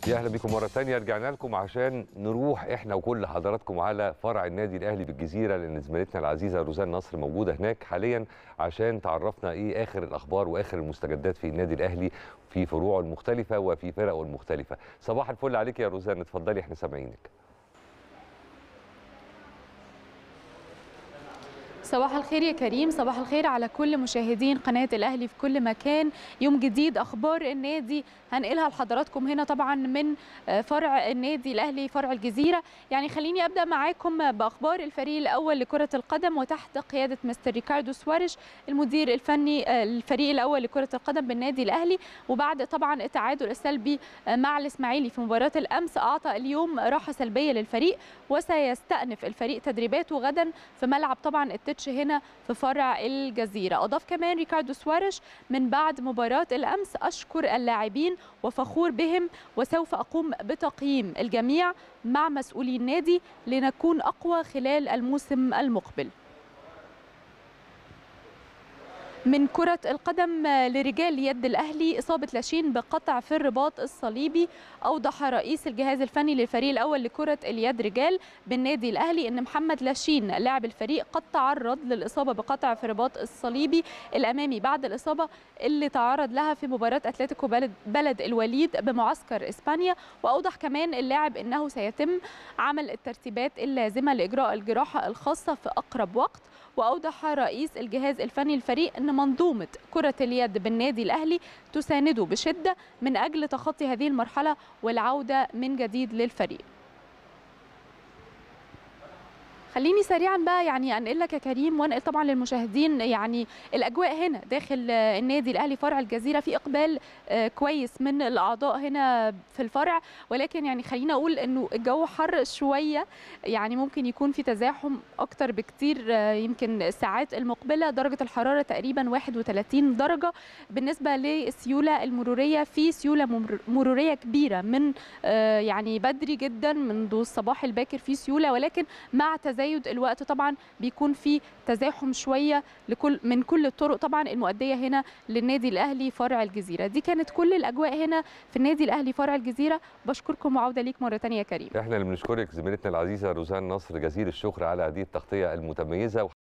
يا اهلا بكم مره ثانيه رجعنا لكم عشان نروح احنا وكل حضراتكم على فرع النادي الاهلي بالجزيره لان زميلتنا العزيزه روزان نصر موجوده هناك حاليا عشان تعرفنا ايه اخر الاخبار واخر المستجدات في النادي الاهلي في فروعه المختلفه وفي فرقه المختلفه صباح الفل عليك يا روزان اتفضلي احنا سامعينك صباح الخير يا كريم صباح الخير على كل مشاهدين قناة الأهلي في كل مكان يوم جديد أخبار النادي هنقلها لحضراتكم هنا طبعا من فرع النادي الأهلي فرع الجزيرة يعني خليني أبدأ معاكم بأخبار الفريق الأول لكرة القدم وتحت قيادة مستر ريكاردو سوارش المدير الفني الفريق الأول لكرة القدم بالنادي الأهلي وبعد طبعا التعادل السلبي مع الإسماعيلي في مباراة الأمس أعطى اليوم راحة سلبية للفريق وسيستأنف الفريق تدريباته غدا في ملعب طبعا التتش هنا في فرع الجزيرة أضاف كمان ريكاردو سوارش من بعد مباراة الأمس أشكر اللاعبين وفخور بهم وسوف أقوم بتقييم الجميع مع مسؤولي النادي لنكون أقوى خلال الموسم المقبل من كرة القدم لرجال يد الأهلي إصابة لاشين بقطع في الرباط الصليبي أوضح رئيس الجهاز الفني للفريق الأول لكرة اليد رجال بالنادي الأهلي أن محمد لاشين لاعب الفريق قد تعرض للإصابة بقطع في الرباط الصليبي الأمامي بعد الإصابة اللي تعرض لها في مباراة أتلتيكو بلد, بلد الوليد بمعسكر إسبانيا وأوضح كمان اللاعب أنه سيتم عمل الترتيبات اللازمة لإجراء الجراحة الخاصة في أقرب وقت واوضح رئيس الجهاز الفني الفريق ان منظومه كره اليد بالنادي الاهلي تسانده بشده من اجل تخطي هذه المرحله والعوده من جديد للفريق خليني سريعا بقى يعني انقل لك يا كريم وانقل طبعا للمشاهدين يعني الاجواء هنا داخل النادي الاهلي فرع الجزيره في اقبال كويس من الاعضاء هنا في الفرع ولكن يعني خلينا اقول انه الجو حر شويه يعني ممكن يكون في تزاحم اكتر بكتير يمكن الساعات المقبله درجه الحراره تقريبا 31 درجه بالنسبه للسيوله المروريه في سيوله مروريه كبيره من يعني بدري جدا منذ الصباح الباكر في سيوله ولكن مع تزايد تزايد الوقت طبعا بيكون في تزاحم شويه لكل من كل الطرق طبعا المؤديه هنا للنادي الاهلي فرع الجزيره دي كانت كل الاجواء هنا في النادي الاهلي فرع الجزيره بشكركم وعوده ليك مره ثانيه يا كريم احنا اللي بنشكرك زميلتنا العزيزه روزان نصر جزيل الشكر على هذه التغطيه المتميزه